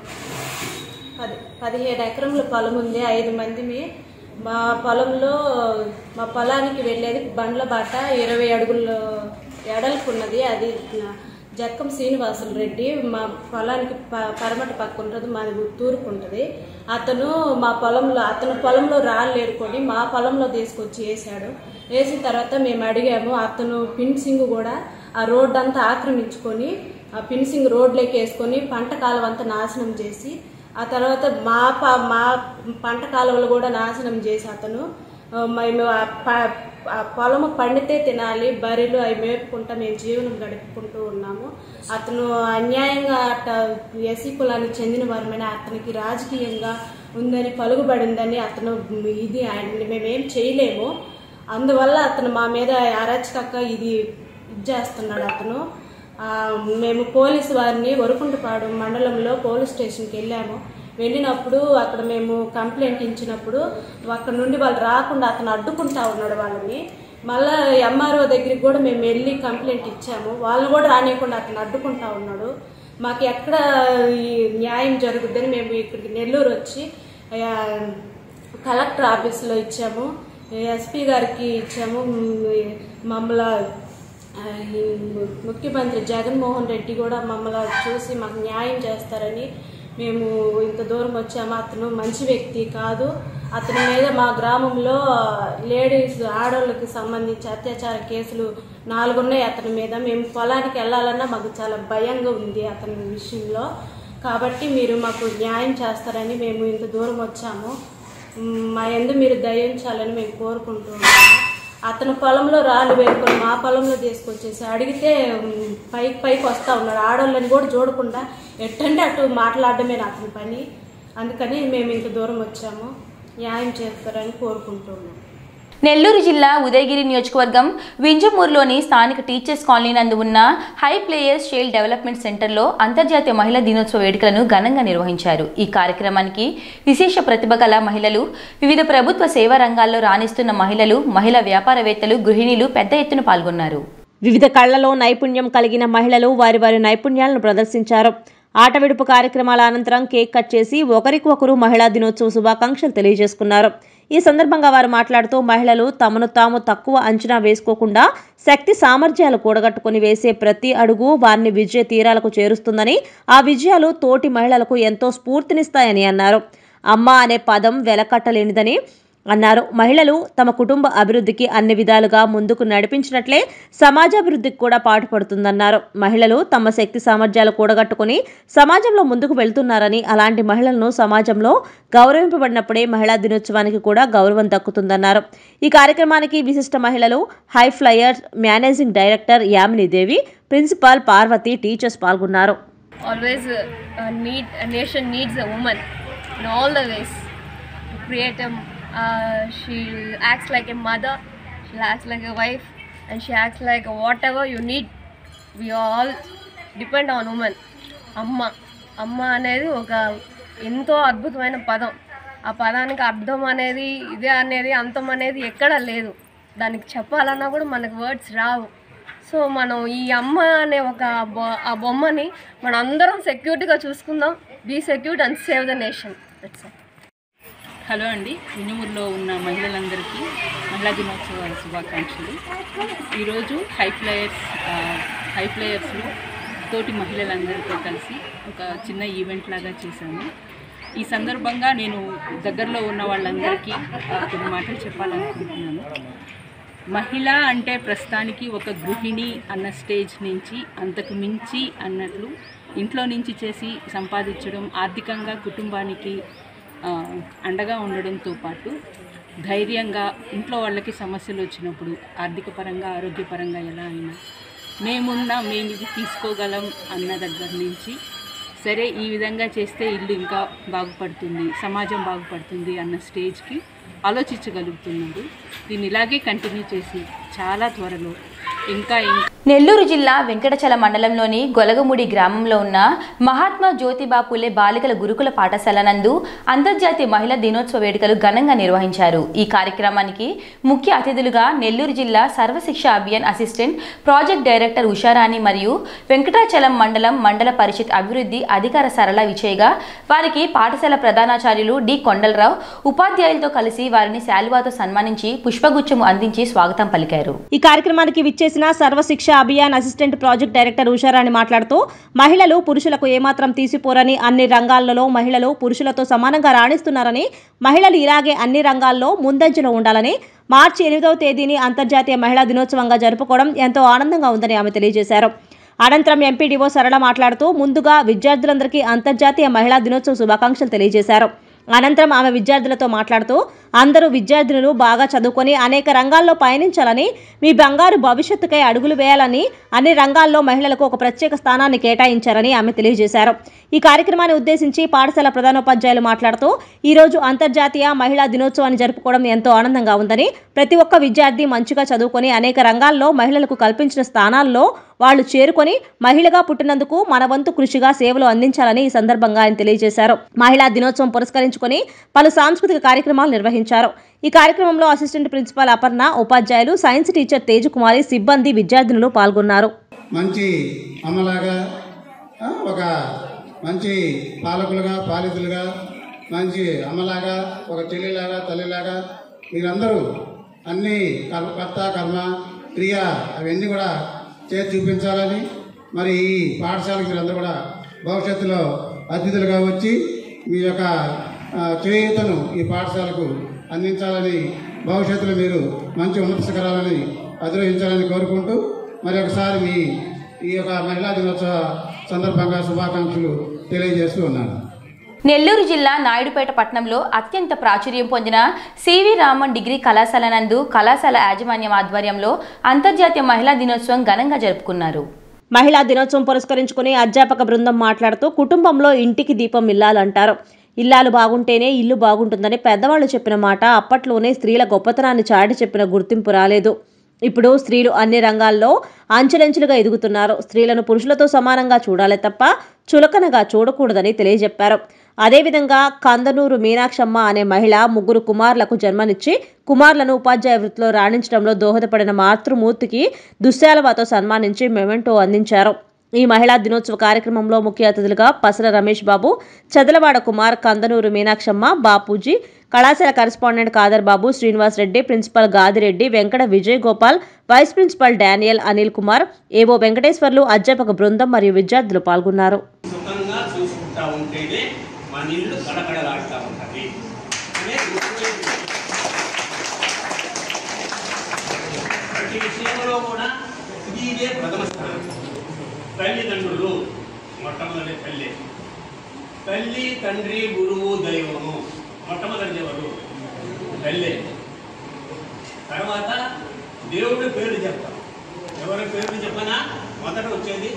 పది పదిహేడు ఎకరముల పొలం ఉంది ఐదు మందిమి మా పొలంలో మా పొలానికి వెళ్ళేది బండ్ల బాట ఇరవై అడుగుల ఎడల్పు ఉన్నది అది జక్కం శ్రీనివాసులు రెడ్డి మా పొలానికి ప పరమట పక్క ఉంటుంది మాది తూర్పు ఉంటుంది అతను మా పొలంలో అతను పొలంలో రాళ్ళు ఏరుకొని మా పొలంలో తీసుకొచ్చి వేసాడు వేసిన తర్వాత మేము అడిగాము అతను ఫిన్సింగ్ కూడా ఆ రోడ్ అంతా ఆక్రమించుకొని ఆ ఫిన్సింగ్ రోడ్లోకి వేసుకొని పంట కాలువ అంతా నాశనం చేసి ఆ తర్వాత మా ప మా పంట కాలువలు కూడా నాశనం చేసి అతను ఆ, మేము ఆ ప- ఆ పొలము పండితే తినాలి బర్రెలు అవి మేపుకుంటా మేము జీవనం గడుపుకుంటూ ఉన్నాము అతను అన్యాయంగా అట్ట ఎస్సీ కులానికి చెందిన వారమైన అతనికి రాజకీయంగా ఉందని పలుకుబడిందని అతను ఇది ఆయన మేమేం చేయలేము అందువల్ల అతను మా మీద అరాచకక్క ఇది ఇది చేస్తున్నాడు అతను ఆ, మేము పోలీసు వారిని వరకుంటపాడు మండలంలో పోలీస్ స్టేషన్కి వెళ్ళాము వెళ్ళినప్పుడు అక్కడ మేము కంప్లైంట్ ఇచ్చినప్పుడు అక్కడ నుండి వాళ్ళు రాకుండా అతను అడ్డుకుంటా ఉన్నాడు వాళ్ళని మళ్ళా ఎంఆర్ఓ దగ్గరికి కూడా మేము వెళ్ళి కంప్లైంట్ ఇచ్చాము వాళ్ళు కూడా రానియకుండా అతను అడ్డుకుంటా ఉన్నాడు మాకు ఎక్కడ ఈ న్యాయం జరుగుద్దని మేము ఇక్కడికి నెల్లూరు వచ్చి ఆ, కలెక్టర్ ఆఫీస్లో ఇచ్చాము ఎస్పీ గారికి ఇచ్చాము మ్, మమ్మల్ని ఆ, ఈ ముఖ్యమంత్రి జగన్మోహన్ రెడ్డి కూడా మమ్మల్ని చూసి మాకు న్యాయం చేస్తారని మేము ఇంత దూరం వచ్చాము అతను మంచి వ్యక్తి కాదు అతని మీద మా గ్రామంలో లేడీస్ ఆడవాళ్ళకి సంబంధించి అత్యాచార కేసులు నాలుగు ఉన్నాయి అతని మీద మేము పొలానికి వెళ్ళాలన్నా మాకు చాలా భయంగా ఉంది అతని విషయంలో కాబట్టి మీరు మాకు న్యాయం చేస్తారని మేము ఇంత దూరం వచ్చాము మ్, మా ఎందు మీరు దయించాలని మేము కోరుకుంటున్నాము అతని పొలంలో రాళ్ళు వేరుకొని మా పొలంలో తీసుకొచ్చేసి అడిగితే మ్, పైకి పైకి వస్తూ ఉన్నాడు ఆడవాళ్ళని కూడా చూడకుండా ఎట్టంటే అటు మాట్లాడడమే అతని పని అందుకని మేము ఇంత దూరం వచ్చాము న్యాయం చేస్తారని కోరుకుంటున్నాం నెల్లూరు జిల్లా ఉదయగిరి నియోజకవర్గం వింజమూరులోని స్థానిక టీచర్స్ కాలనీ నందు ఉన్న హై ప్లేయర్స్ చైల్డ్ డెవలప్మెంట్ సెంటర్లో అంతర్జాతీయ మహిళా దినోత్సవ వేడుకలను ఘనంగా నిర్వహించారు ఈ కార్యక్రమానికి విశేష ప్రతిభ గల మహిళలు వివిధ ప్రభుత్వ సేవా రంగాల్లో రాణిస్తున్న మహిళలు మహిళా వ్యాపారవేత్తలు గృహిణులు పెద్ద ఎత్తున పాల్గొన్నారు వివిధ కళ్లలో నైపుణ్యం కలిగిన మహిళలు వారి వారి నైపుణ్యాలను ప్రదర్శించారు ఆట విడుపు కార్యక్రమాల అనంతరం కేక్ కట్ చేసి ఒకరికి ఒకరు మహిళా దినోత్సవ శుభాకాంక్షలు తెలియజేసుకున్నారు ఈ సందర్భంగా వారు మాట్లాడుతూ మహిళలు తమను తాము తక్కువ అంచనా వేసుకోకుండా శక్తి సామర్థ్యాలు కూడగట్టుకుని వేసే ప్రతి అడుగు వారిని విజయ తీరాలకు చేరుస్తుందని ఆ విజయాలు తోటి మహిళలకు ఎంతో స్ఫూర్తినిస్తాయని అన్నారు అమ్మ అనే పదం వెలకట్టలేనిదని అన్నారు మహిళలు తమ కుటుంబ అభివృద్ధికి అన్ని విధాలుగా ముందుకు నడిపించినట్లే సమాజాభివృద్ధికి కూడా పాటుపడుతుందన్నారు మహిళలు తమ శక్తి సామర్థ్యాలు కూడగట్టుకుని సమాజంలో ముందుకు వెళ్తున్నారని అలాంటి మహిళలను సమాజంలో గౌరవింపబడినప్పుడే మహిళా దినోత్సవానికి కూడా గౌరవం దక్కుతుందన్నారు ఈ కార్యక్రమానికి విశిష్ట మహిళలు high flyer managing director Yamini Devi principal Parvathi teachers పాల్గొన్నారు always uh, uh, need a nation needs a woman in all the ways to create a uh, she acts like a mother she acts like a wife and she acts like whatever you need we all depend on women అమ్మ అమ్మ అనేది ఒక ఎంతో అద్భుతమైన పదం ఆ పదానికి అర్థం అనేది ఇదే అనేది అంతం అనేది ఎక్కడా లేదు దానికి చెప్పాలన్నా కూడా మనకు వర్డ్స్ రావు సో మనం ఈ అమ్మ అనే ఒక బొ- ఆ బొమ్మని మనం అందరం సెక్యూరిటీగా చూసుకుందాం be secured and save the nation that's hello అండి వినుమూరులో ఉన్న మహిళలందరికీ మహిళా దినోత్సవ శుభాకాంక్షలు ఈరోజు హై ఫ్లయర్స్ ఆ, హై ఫ్లయర్స్లో తోటి మహిళలందరితో కలిసి ఒక చిన్న ఈవెంట్ లాగా చేశాము ఈ సందర్భంగా నేను దగ్గరలో ఉన్న వాళ్ళందరికీ ఆ, కొన్ని మాటలు చెప్పాలనుకుంటున్నాను మహిళ అంటే ప్రస్తుతానికి ఒక గృహిణి అన్న స్టేజ్ నుంచి అంతకు మించి అన్నట్లు ఇంట్లో నుంచి చేసి సంపాదించడం ఆర్థికంగా కుటుంబానికి ఆ, అండగా ఉండడంతో పాటు ధైర్యంగా ఇంట్లో వాళ్ళకి సమస్యలు వచ్చినప్పుడు ఆర్థిక పరంగా ఆరోగ్యపరంగా ఎలా అయినా మేమున్నా మేము ఇది తీసుకోగలం అన్న దగ్గర నుంచి సరే ఈ విధంగా చేస్తే ఇల్లు ఇంకా బాగుపడుతుంది సమాజం బాగుపడుతుంది అన్న స్టేజ్కి ఆలోచించగలుగుతున్నారు దీన్ని ఇలాగే కంటిన్యూ చేసి చాలా త్వరలో ఇంకా ఇంకా నెల్లూరు జిల్లా వెంకటచల మండలంలోని గొలగముడి గ్రామంలో ఉన్న మహాత్మా జ్యోతిబా పులే బాలికల గురుకుల పాఠశాల నందు అంతర్జాతీయ మహిళా దినోత్సవ వేడుకలు ఘనంగా నిర్వహించారు ఈ కార్యక్రమానికి ముఖ్య అతిథులుగా నెల్లూరు జిల్లా Sarva Shiksha Abhiyan assistant project director Usharani మరియు వెంకటాచలం మండలం మండల పరిషత్ అభివృద్ధి అధికార సరళ విజయ్గా వారికి పాఠశాల ప్రధానాచార్యులు డి కొండలరావు ఉపాధ్యాయులతో కలిసి వారిని శాలువాతో సన్మానించి పుష్పగుచ్చము అందించి స్వాగతం పలికారు ఈ కార్యక్రమానికి విచ్చేసిన Sarva Shiksha Abhiyan assistant project director Usharani మాట్లాడుతూ మహిళలు పురుషులకు ఏమాత్రం తీసిపోరని అన్ని రంగాలలో మహిళలు పురుషులతో సమానంగా రాణిస్తున్నారని మహిళలు ఇలాగే అన్ని రంగాల్లో ముందంజలో ఉండాలని మార్చి ఎనిమిదవ తేదీని అంతర్జాతీయ మహిళా దినోత్సవంగా జరుపుకోవడం ఎంతో ఆనందంగా ఉందని ఆమె తెలియజేశారు అనంతరం ఎంపీడీఓ సరళ మాట్లాడుతూ ముందుగా విద్యార్థులందరికీ అంతర్జాతీయ మహిళా దినోత్సవ శుభాకాంక్షలు తెలియజేశారు అనంతరం ఆమె విద్యార్థులతో మాట్లాడుతూ అందరూ విద్యార్థినులు బాగా చదువుకొని అనేక రంగాల్లో పయనించాలని మీ బంగారు భవిష్యత్తుకై అడుగులు వేయాలని అన్ని రంగాల్లో మహిళలకు ఒక ప్రత్యేక స్థానాన్ని కేటాయించారని ఆమె తెలియజేశారు ఈ కార్యక్రమాన్ని ఉద్దేశించి పాఠశాల ప్రధానోపాధ్యాయులు మాట్లాడుతూ ఈ రోజు అంతర్జాతీయ మహిళా దినోత్సవాన్ని జరుపుకోవడం ఎంతో ఆనందంగా ఉందని ప్రతి ఒక్క విద్యార్థి మంచిగా చదువుకొని అనేక రంగాల్లో మహిళలకు కల్పించిన స్థానాల్లో వాళ్ళు చేరుకొని మహిళగా పుట్టినందుకు మన వంతు కృషిగా సేవలు అందించాలని ఈ సందర్భంగా ఆయన తెలియజేశారు మహిళా దినోత్సవం పురస్కరించుకొని పలు సాంస్కృతిక కార్యక్రమాలు నిర్వహించారు నిర్వహించారు ఈ కార్యక్రమంలో అసిస్టెంట్ ప్రిన్సిపాల్ అపర్ణ ఉపాధ్యాయులు సైన్స్ టీచర్ తేజకుమారి సిబ్బంది విద్యార్థినులు పాల్గొన్నారు మంచి అమ్మలాగా ఆ, ఒక మంచి పాలకులుగా పాలితులుగా మంచి అమ్మలాగా ఒక చెల్లిలాగా తల్లిలాగా మీరందరూ అన్ని కర్- కర్త కర్మ క్రియ అవన్నీ కూడా చేసి చూపించాలని మరి ఈ పాఠశాలకు మీరందరూ కూడా భవిష్యత్తులో అతిథులుగా వచ్చి మీ యొక్క ఆ, చేయూతను ఈ పాఠశాలకు అందించాలని భవిష్యత్తులో మీరు మంచి ఉన్నత శిఖరాలని అధిరోహించాలని కోరుకుంటూ మరి ఒకసారి మీ ఈ యొక్క మహిళా దినోత్సవ సందర్భంగా శుభాకాంక్షలు తెలియజేస్తూ ఉన్నాను నెల్లూరు జిల్లా నాయుడుపేట పట్టణంలో అత్యంత ప్రాచుర్యం పొందిన సివి రామన్ డిగ్రీ కళాశాల నందు కళాశాల యాజమాన్యం ఆధ్వర్యంలో అంతర్జాతీయ మహిళా దినోత్సవం ఘనంగా జరుపుకున్నారు మహిళా దినోత్సవం పురస్కరించుకుని అధ్యాపక బృందం మాట్లాడుతూ కుటుంబంలో ఇంటికి దీపం ఇల్లాలంటారు ఇల్లాలు బాగుంటేనే ఇల్లు బాగుంటుందని పెద్దవాళ్ళు చెప్పిన మాట అప్పట్లోనే స్త్రీల గొప్పతనాన్ని చాటి చెప్పిన గుర్తింపు రాలేదు ఇప్పుడు స్త్రీలు అన్ని రంగాల్లో అంచెలంచెలుగా ఎదుగుతున్నారు స్త్రీలను పురుషులతో సమానంగా చూడాలి తప్ప చులకనగా చూడకూడదని తెలియజెప్పారు అదేవిధంగా కందనూరు మీనాక్షమ్మ అనే మహిళ ముగ్గురు కుమారులకు జన్మనిచ్చి కుమారులను ఉపాధ్యాయ వృత్తిలో రాణించడంలో దోహదపడిన మాతృమూర్తికి దుశ్శాలవాతో సన్మానించి మెమెంటో అందించారు ఈ మహిళా దినోత్సవ కార్యక్రమంలో ముఖ్య అతిథులుగా పసర రమేష్ బాబు చదలవాడ కుమార్ కందనూరు మీనాక్షమ్మ బాపూజీ కళాశాల correspondent Khader Babu Srinivas Reddy principal Gadireddy Venkata Vijay Gopal vice principal Daniel Anil Kumar AO Venkateswarlu అధ్యాపక బృందం మరియు విద్యార్థులు పాల్గొన్నారు సుఖంగా చూసుకుంటా ఉంటేనే మన ఇల్లు గడగడలాడుతూ ఉంటుంది అనేది గుర్తుపెట్టుకోండి. ప్రతి విషయంలో కూడా ఇదే ప్రథమ స్థానం తల్లిదండ్రులు మొట్టమొదటి తల్లి తల్లి తండ్రి గురువు దైవము మొట్టమొదటి ఎవరు తల్లి తర్వాత దేవుడి పేరు చెప్తాం ఎవరి పేరు చెప్పనా మొదట వచ్చేది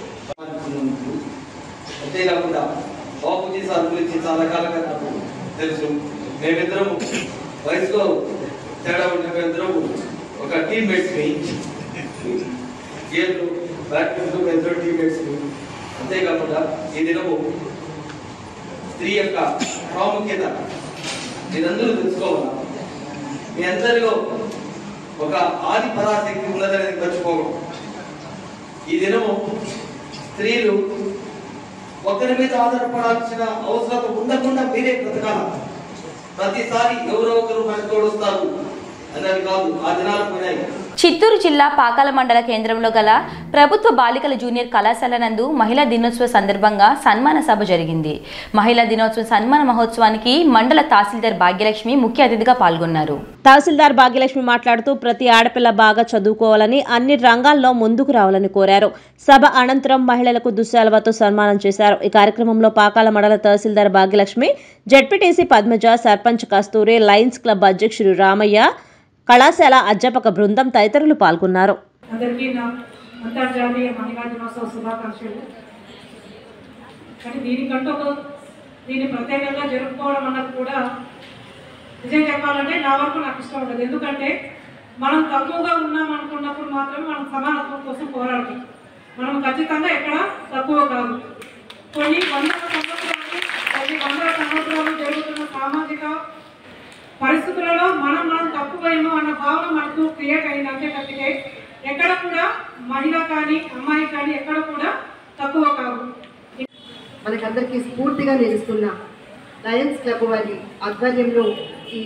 అంతేకాకుండా బాపూజీ సార్ గురించి చాలా కాలంగా నాకు తెలుసు మేమిద్దరం వయసులో తేడా ఉంటే మేమిద్దరం ఒక టీమ్మేట్స్ ని గేమ్లు బ్యాడ్మింటన్ మేమిద్దరం టీమ్మేట్స్ ని అంతేకాకుండా ఈ దినము స్త్రీ యొక్క ప్రాముఖ్యత మీరందరూ తెలుసుకోవాలా మీ అందరిలో ఒక ఆది పరాశక్తి ఉన్నదనేది మర్చిపోకూడదు ఈ దినము స్త్రీలు ఒకరి మీద ఆధారపడాల్సిన అవసరం ఉండకుండా మీరే బ్రతకాల ప్రతిసారి ఎవరో ఒకరు మనకు తోడుస్తారు అన్నది కాదు ఆ దినాలు పోయినాయి చిత్తూరు జిల్లా పాకాల మండల కేంద్రంలో గల ప్రభుత్వ బాలికల జూనియర్ కళాశాల నందు మహిళా దినోత్సవ సందర్భంగా సన్మాన సభ జరిగింది మహిళా దినోత్సవ సన్మాన మహోత్సవానికి మండల తహసీల్దార్ భాగ్యలక్ష్మి ముఖ్య అతిథిగా పాల్గొన్నారు తహసీల్దార్ భాగ్యలక్ష్మి మాట్లాడుతూ ప్రతి ఆడపిల్ల బాగా చదువుకోవాలని అన్ని రంగాల్లో ముందుకు రావాలని కోరారు సభ అనంతరం మహిళలకు దుశ్శాలవతో సన్మానం చేశారు ఈ కార్యక్రమంలో పాకాల మండల tahsildar Bhagyalakshmi ZPTC Padmaja sarpanch Kasturi Lions Club అధ్యక్షుడు రామయ్య కళాశాల అధ్యాపక బృందం తదితరులు పాల్గొన్నారు అందరికీ నా అంతర్జాతీయ మహిళా దినోత్సవ శుభాకాంక్షలు కానీ దీనికంటూ ఒక దీన్ని ప్రత్యేకంగా జరుపుకోవడం అన్నది కూడా నిజం చెప్పాలంటే నా వరకు నాకు ఇష్టం ఉండదు ఎందుకంటే మనం తక్కువగా ఉన్నాం అనుకున్నప్పుడు మాత్రం మనం సమానత్వం కోసం పోరాడతాం మనం ఖచ్చితంగా ఎక్కడ తక్కువ కాదు కొన్ని వందల సంవత్సరాలు కొన్ని వందల సంవత్సరాలు జరుగుతున్న సామాజిక పరిస్థితులలో మనం మనం తక్కువేమో అన్న భావన మనకు క్రియేట్ అయిందంటే తప్పితే ఎక్కడ కూడా మహిళ కానీ అమ్మాయి కానీ ఎక్కడ కూడా తక్కువ కాదు మనకందరికీ స్ఫూర్తిగా నిలుస్తున్న లయన్స్ క్లబ్ వారి ఆధ్వర్యంలో ఈ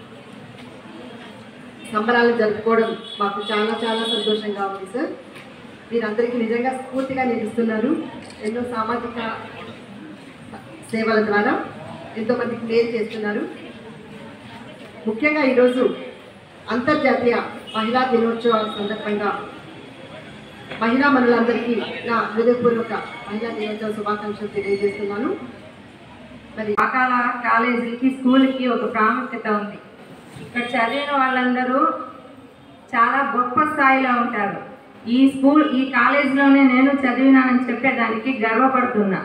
సంబరాలు జరుపుకోవడం మాకు చాలా చాలా సంతోషంగా ఉంది సార్ మీరందరికీ నిజంగా స్ఫూర్తిగా నిలుస్తున్నారు ఎన్నో సామాజిక సేవల ద్వారా ఎంతోమందికి మేలు చేస్తున్నారు ముఖ్యంగా ఈరోజు అంతర్జాతీయ మహిళా దినోత్సవ సందర్భంగా మహిళా మనులందరికీ నా హృదయపూర్వక మహిళా దినోత్సవ శుభాకాంక్షలు తెలియజేస్తున్నాను మరి పాకాల కాలేజీకి స్కూల్కి ఒక ప్రాముఖ్యత ఉంది ఇక్కడ చదివిన వాళ్ళందరూ చాలా గొప్ప స్థాయిలో ఉంటారు ఈ స్కూల్ ఈ కాలేజీలోనే నేను చదివినానని చెప్పేదానికి గర్వపడుతున్నా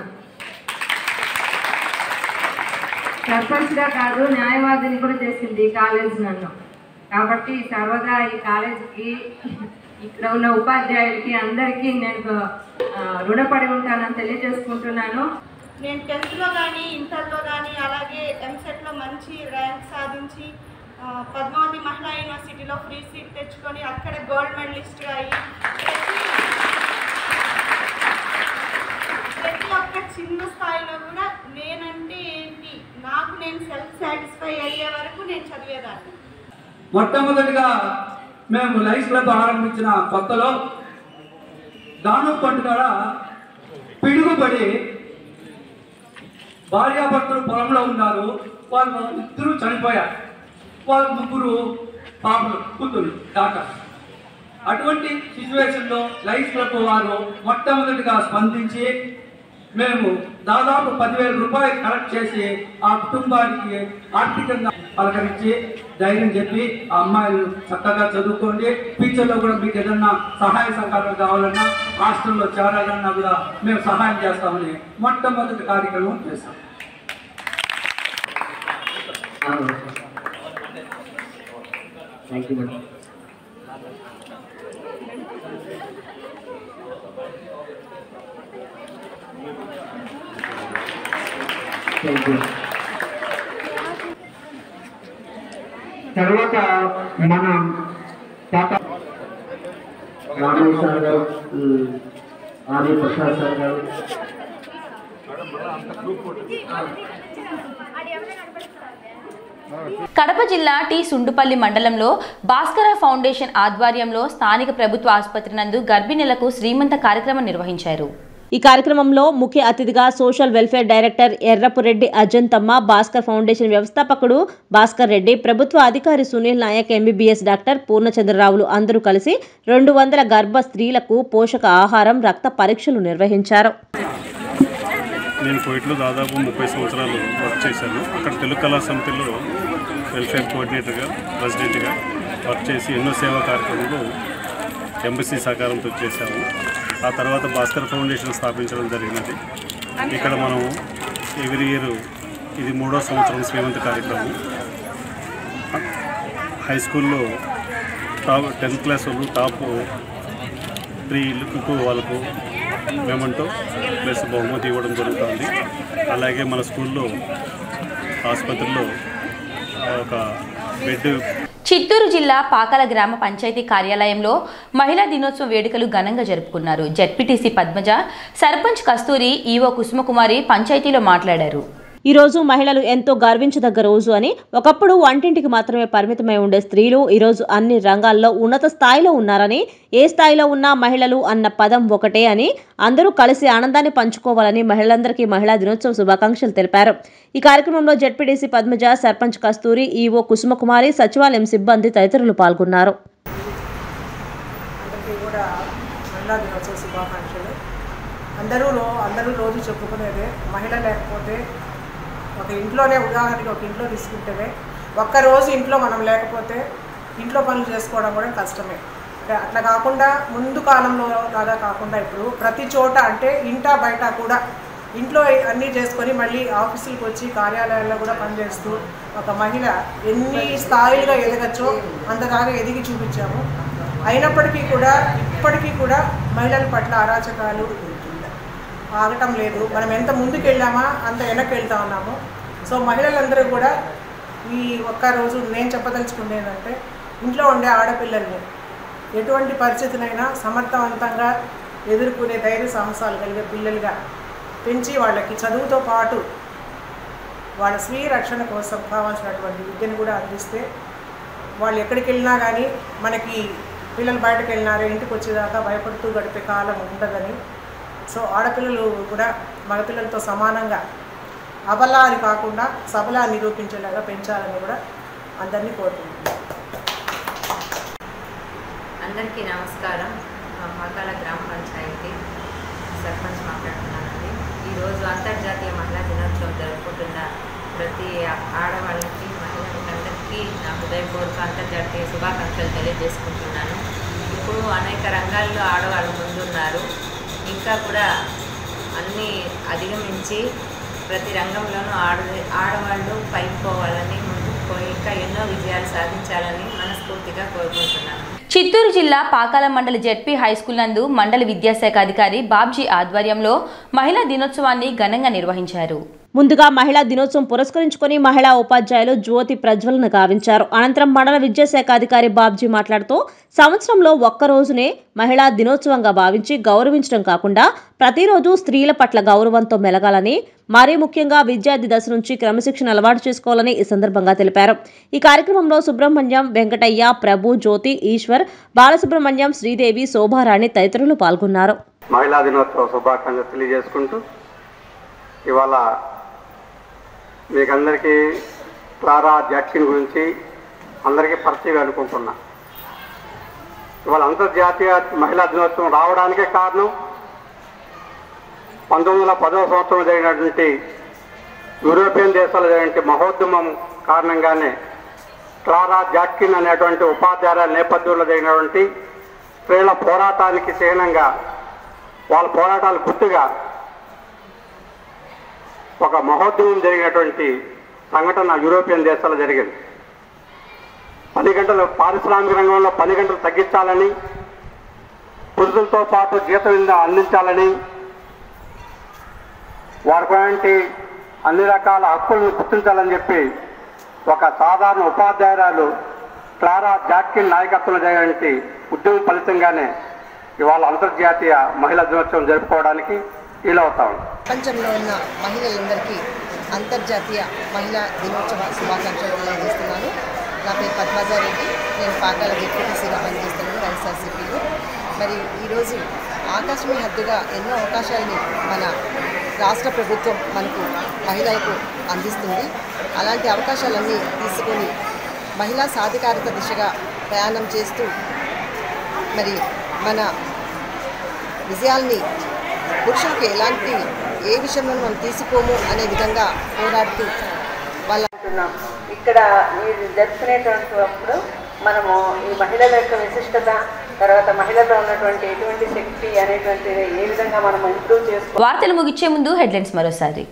సర్పంచ్గా కాదు న్యాయవాదిని కూడా చేసింది ఈ కాలేజ్ నన్ను కాబట్టి సర్వదా ఈ కాలేజీకి ఇక్కడ ఉన్న ఉపాధ్యాయులకి అందరికీ నేను ఆ, రుణపడి ఉంటానని తెలియజేసుకుంటున్నాను నేను టెన్త్లో కానీ ఇంటర్లో కానీ అలాగే ఎంసెట్లో మంచి ర్యాంక్ సాధించి ఆ, పద్మావతి మహిళా యూనివర్సిటీలో ఫ్రీ సీట్ తెచ్చుకొని అక్కడ గోల్డ్ మెడలిస్ట్గా అయ్యి ప్రతి ఒక్క చిన్న స్థాయిలో కూడా నేనంటే ఏంటి నాకు నేను సెల్ఫ్ సాటిస్ఫై అయ్యే వరకు నేను చదివేదాన్ని మొట్టమొదటిగా మేము లైఫ్ క్లబ్ ఆరంభించిన కొత్తలో దానం పండుగ పిడుగుపడి భార్యాభర్తలు పొలంలో ఉన్నారు వాళ్ళు ఇద్దరు చనిపోయారు వాళ్ళ ముగ్గురు పాపలు కూతురు డాక్టర్ అటువంటి సిచ్యువేషన్లో లైఫ్ క్లబ్ వారు మొట్టమొదటిగా స్పందించి మేము దాదాపు పదివేల రూపాయలు కలెక్ట్ చేసి ఆ కుటుంబానికి ఆర్థికంగా పలకరించి ధైర్యం చెప్పి ఆ అమ్మాయిలు చక్కగా చదువుకోండి ఫ్యూచర్లో కూడా మీకు ఏదన్నా సహాయ సహకారాలు కావాలన్నా హాస్టల్లో చేరాలన్నా కూడా మేము సహాయం చేస్తామని మొట్టమొదటి కార్యక్రమం చేస్తాం thank you madam thank you తర్వాత మన టాటా రామయ్య సార్ గారు ఉమ్, ఆర్య ప్రసాద్ సార్ గారు కడప జిల్లా టి సుండుపల్లి మండలంలో భాస్కర ఫౌండేషన్ ఆధ్వర్యంలో స్థానిక ప్రభుత్వ ఆసుపత్రి నందు గర్భిణీలకు శ్రీమంత కార్యక్రమం నిర్వహించారు ఈ కార్యక్రమంలో ముఖ్య అతిథిగా social welfare director Errapureddy Ajanthamma Bhaskar foundation వ్యవస్థాపకుడు భాస్కర్ రెడ్డి ప్రభుత్వ అధికారి సునీల్ నాయక్ ఎంబీబీఎస్ డాక్టర్ పూర్ణచంద్రరావులు అందరూ కలిసి రెండు వందల గర్భ స్త్రీలకు పోషక ఆహారం రక్త పరీక్షలు నిర్వహించారు నేను కోయిట్లో దాదాపు ముప్పై సంవత్సరాలు వర్క్ చేశాను అక్కడ తెలుగు కళా సమితిలో వెల్ఫేర్ కోఆర్డినేటర్గా ప్రెసిడెంట్గా వర్క్ చేసి ఎన్నో సేవా కార్యక్రమాలు ఎంబసీ సహకారంతో చేశాము ఆ తర్వాత భాస్కర్ ఫౌండేషన్ స్థాపించడం జరిగినది ఇక్కడ మనం ఎవ్రీ ఇయర్ ఇది మూడో సంవత్సరం శ్రీమంత కార్యక్రమం హై స్కూల్లో టాప్ టెన్త్ క్లాస్ వాళ్ళు టాప్ త్రీలకు వాళ్ళకు మేమంటూ ప్లస్ బహుమతి ఇవ్వడం జరుగుతుంది అలాగే మన స్కూల్లో ఆసుపత్రిలో ఒక బెడ్ చిత్తూరు జిల్లా పాకల గ్రామ పంచాయతీ కార్యాలయంలో మహిళా దినోత్సవ వేడుకలు ఘనంగా జరుపుకున్నారు జడ్పీటీసీ పద్మజ సర్పంచ్ కస్తూరి ఈవో కుసుమకుమారి పంచాయతీలో మాట్లాడారు ఈ రోజు మహిళలు ఎంతో గర్వించదగ్గ రోజు అని ఒకప్పుడు వంటింటికి మాత్రమే పరిమితమై ఉండే స్త్రీలు ఈ రోజు అన్ని రంగాల్లో ఉన్నత స్థాయిలో ఉన్నారని ఏ స్థాయిలో ఉన్నా మహిళలు అన్న పదం ఒకటే అని అందరూ కలిసి ఆనందాన్ని పంచుకోవాలని మహిళలందరికీ మహిళా దినోత్సవ శుభాకాంక్షలు తెలిపారు ఈ కార్యక్రమంలో జడ్పీడీసీ పద్మజ సర్పంచ్ కస్తూరి ఈవో కుసుమకుమారి సచివాలయం సిబ్బంది తదితరులు పాల్గొన్నారు అందరికీ కూడా మహిళా దినోత్సవ శుభాకాంక్షలు అందరూ రో- అందరూ రోజు చెప్పుకునేదే మహిళ లేకపోతే ఒక ఇంట్లోనే ఉదాహరణకి ఒక ఇంట్లో తీసుకుంటేనే ఒక్కరోజు ఇంట్లో మనం లేకపోతే ఇంట్లో పనులు చేసుకోవడం కూడా కష్టమే అంటే అట్లా కాకుండా ముందు కాలంలో లాగా కాకుండా ఇప్పుడు ప్రతి చోట అంటే ఇంటా బయట కూడా ఇంట్లో అన్నీ చేసుకొని మళ్ళీ ఆఫీసులకు వచ్చి కార్యాలయాల్లో కూడా పనిచేస్తూ ఒక మహిళ ఎన్ని స్థాయిలుగా ఎదగచ్చో అంతదాకా ఎదిగి చూపించాము అయినప్పటికీ కూడా ఇప్పటికీ కూడా మహిళల పట్ల అరాచకాలు ఆగటం లేదు మనం ఎంత ముందుకు వెళ్ళామా అంత వెనక్కి వెళ్తా ఉన్నాము సో మహిళలందరూ కూడా ఈ ఒక్క రోజు నేను చెప్పదలుచుకుంది ఏంటంటే ఇంట్లో ఉండే ఆడపిల్లల్ని ఎటువంటి పరిస్థితినైనా సమర్థవంతంగా ఎదుర్కొనే ధైర్య సాహసాలు కలిగే పిల్లలుగా పెంచి వాళ్ళకి చదువుతో పాటు వాళ్ళ స్వీయ రక్షణ కోసం కావాల్సినటువంటి విద్యను కూడా అందిస్తే వాళ్ళు ఎక్కడికి వెళ్ళినా కానీ మనకి పిల్లలు బయటకు వెళ్ళినారు ఇంటికి వచ్చేదాకా భయపడుతూ గడిపే కాలం ఉండదని సో ఆడపిల్లలు కూడా మగపిల్లలతో సమానంగా అబల అని కాకుండా సబల అని నిరూపించేలాగా పెంచాలని కూడా అందరినీ కోరుకుంటున్నాను అందరికీ నమస్కారం మా పాకాల గ్రామ పంచాయతీ సర్పంచ్ మాట్లాడుతున్నానండి ఈరోజు అంతర్జాతీయ మహిళా దినోత్సవం జరుపుకుంటున్న ప్రతి ఆడవాళ్ళకి మహిళలందరికీ నా హృదయపూర్వక అంతర్జాతీయ శుభాకాంక్షలు తెలియజేసుకుంటున్నాను ఇప్పుడు అనేక రంగాల్లో ఆడవాళ్ళు ముందున్నారు ఇంకా కూడా అన్నీ అధిగమించి ప్రతి రంగంలోనూ ఆడ ఆడవాళ్ళు పైకి పోవాలని ముందుకు పోయి ఇంకా ఎన్నో విజయాలు సాధించాలని మనస్ఫూర్తిగా కోరుకుంటున్నాను చిత్తూరు జిల్లా పాకాల మండలి జెడ్పీ హై స్కూల్ నందు మండల విద్యాశాఖ అధికారి బాబ్జీ ఆధ్వర్యంలో మహిళా దినోత్సవాన్ని ఘనంగా నిర్వహించారు ముందుగా మహిళా దినోత్సవం పురస్కరించుకొని మహిళా ఉపాధ్యాయులు జ్యోతి ప్రజ్వలన గావించారు అనంతరం మండల విద్యాశాఖ అధికారి బాబ్జీ మాట్లాడుతూ సంవత్సరంలో ఒక్క రోజునే మహిళా దినోత్సవంగా భావించి గౌరవించడం కాకుండా ప్రతిరోజు స్త్రీల పట్ల గౌరవంతో మెలగాలని మరీ ముఖ్యంగా విద్యార్థి దశ నుంచి క్రమశిక్షణ అలవాటు చేసుకోవాలని ఈ సందర్భంగా తెలిపారు ఈ కార్యక్రమంలో సుబ్రహ్మణ్యం వెంకటయ్య ప్రభు జ్యోతి ఈశ్వర్ బాలసుబ్రహ్మణ్యం శ్రీదేవి శోభారాణి తదితరులు పాల్గొన్నారు మహిళా దినోత్సవ శుభాకాంక్షలు తెలియజేసుకుంటూ ఇవాళ మీకందరికీ క్లారా జాక్సిన్ గురించి అందరికీ పరిచయం అనుకుంటున్నా ఇవాళ అంతర్జాతీయ మహిళా దినోత్సవం రావడానికే కారణం పంతొమ్మిది వందల పదవ సంవత్సరం జరిగినటువంటి యూరోపియన్ దేశాల్లో జరిగినటువంటి మహోద్యమం కారణంగానే క్లారా జాట్కిన్ అనేటువంటి ఉపాధ్యాయుల నేపథ్యంలో జరిగినటువంటి స్త్రీల పోరాటానికి చిహ్నంగా వాళ్ళ పోరాటాలు గుర్తుగా ఒక మహోద్యమం జరిగినటువంటి సంఘటన యూరోపియన్ దేశాల్లో జరిగింది పది గంటలు పారిశ్రామిక రంగంలో పది గంటలు తగ్గించాలని పురుషులతో పాటు జీతం ఇంద అందించాలని వారికి అన్ని రకాల హక్కులను గుర్తించాలని చెప్పి ఒక సాధారణ ఉపాధ్యాయురాలు క్లారా జాట్కిన్ నాయకత్వంలో జరిగినటువంటి ఉద్యమం ఫలితంగానే ఇవాళ అంతర్జాతీయ మహిళా దినోత్సవం జరుపుకోవడానికి వీలవుతాం ప్రపంచంలో ఉన్న మహిళలందరికీ అంతర్జాతీయ మహిళా దినోత్సవ శుభాకాంక్షలు తెలియజేస్తున్నాను నా పేరు పద్మజారెడ్డి నేను పాకాల డిప్యూటీసీగా పనిచేస్తున్నాను వైఎస్ఆర్సీపీలో మరి ఈరోజు ఆకాశమే హద్దుగా ఎన్నో అవకాశాలని మన రాష్ట్ర ప్రభుత్వం మనకు మహిళలకు అందిస్తుంది అలాంటి అవకాశాలన్నీ తీసుకొని మహిళా సాధికారత దిశగా ప్రయాణం చేస్తూ మరి మన విజయాల్ని పురుషులకి ఎలాంటి ఏ విషయంలో మనం తీసుకోము అనే విధంగా పోరాడుతూ వాళ్ళ అంటున్నాం ఇక్కడ మీరు జరుపుకునేటప్పుడు మనము ఈ మహిళల యొక్క విశిష్టత తర్వాత మహిళలో ఉన్నటువంటి ఎటువంటి శక్తి అనేటువంటిది ఏ విధంగా మనం ఇంప్రూవ్ చేసుకో వార్తలు ముగిచ్చే ముందు హెడ్లైన్స్ మరోసారి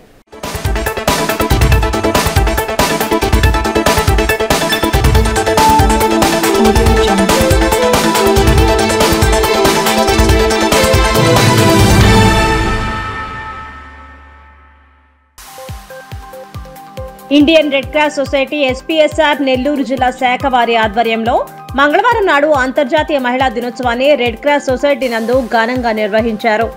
Indian Red Cross Society SPSR Nellore జిల్లా శాఖ వారి ఆధ్వర్యంలో మంగళవారం నాడు అంతర్జాతీయ మహిళా దినోత్సవాన్ని రెడ్ క్రాస్ సొసైటీ నందు ఘనంగా నిర్వహించారు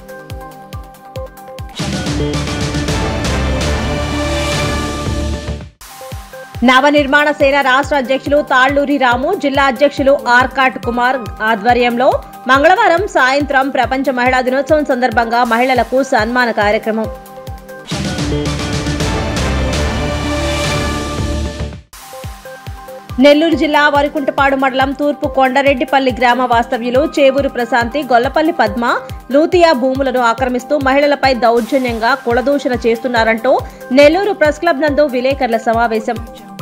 నవనిర్మాణ సేన రాష్ట్ర అధ్యక్షులు తాళ్లూరి రాము జిల్లా అధ్యక్షులు ఆర్కాట్ కుమార్ ఆధ్వర్యంలో మంగళవారం సాయంత్రం ప్రపంచ మహిళా దినోత్సవం సందర్భంగా మహిళలకు సన్మాన కార్యక్రమం నెల్లూరు జిల్లా వరికుంటపాడు మండలం తూర్పు కొండరెడ్డిపల్లి గ్రామ వాస్తవ్యులు చేవూరు ప్రశాంతి గొల్లపల్లి పద్మ లూతియా భూములను ఆక్రమిస్తూ మహిళలపై దౌర్జన్యంగా కులదూషణ చేస్తున్నారంటూ నెల్లూరు ప్రెస్ క్లబ్ నందు విలేకరుల సమావేశం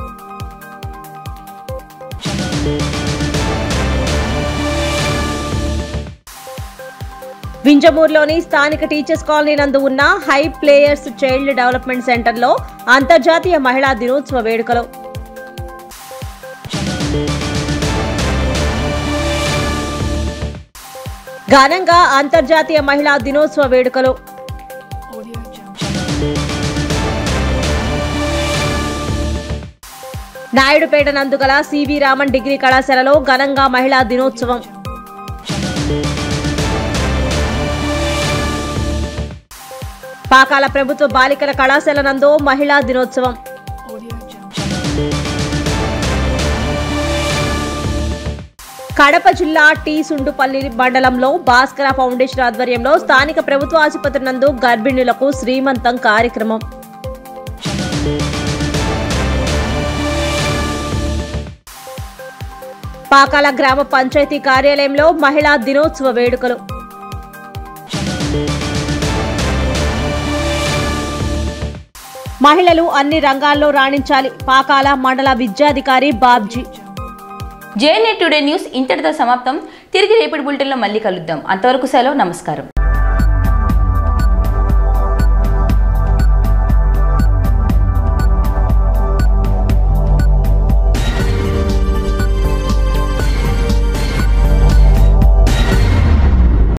వింజమూరులోని స్థానిక టీచర్స్ కాలనీ నందు ఉన్న హై ప్లేయర్స్ చైల్డ్ డెవలప్మెంట్ సెంటర్లో అంతర్జాతీయ మహిళా దినోత్సవ వేడుకలు ఘనంగా అంతర్జాతీయ మహిళా దినోత్సవ వేడుకలు నాయుడుపేట నందుగల సివి రామన్ డిగ్రీ కళాశాలలో ఘనంగా మహిళా దినోత్సవం పాకాల ప్రభుత్వ బాలికల కళాశాల నందు మహిళా దినోత్సవం కడప జిల్లా టీ సుండుపల్లి మండలంలో భాస్కర ఫౌండేషన్ ఆధ్వర్యంలో స్థానిక ప్రభుత్వ ఆసుపత్రి నందు గర్భిణులకు శ్రీమంతం కార్యక్రమం పాకాల గ్రామ పంచాయతీ కార్యాలయంలో మహిళా దినోత్సవ వేడుకలు మహిళలు అన్ని రంగాల్లో రాణించాలి పాకాల మండల విద్యాధికారి బాబ్జీ జేఎన్ఏ టుడే న్యూస్ ఇంతటితో సమాప్తం తిరిగి రేపటి బులెటిన్లో మళ్ళీ కలుద్దాం అంతవరకు సెలవు నమస్కారం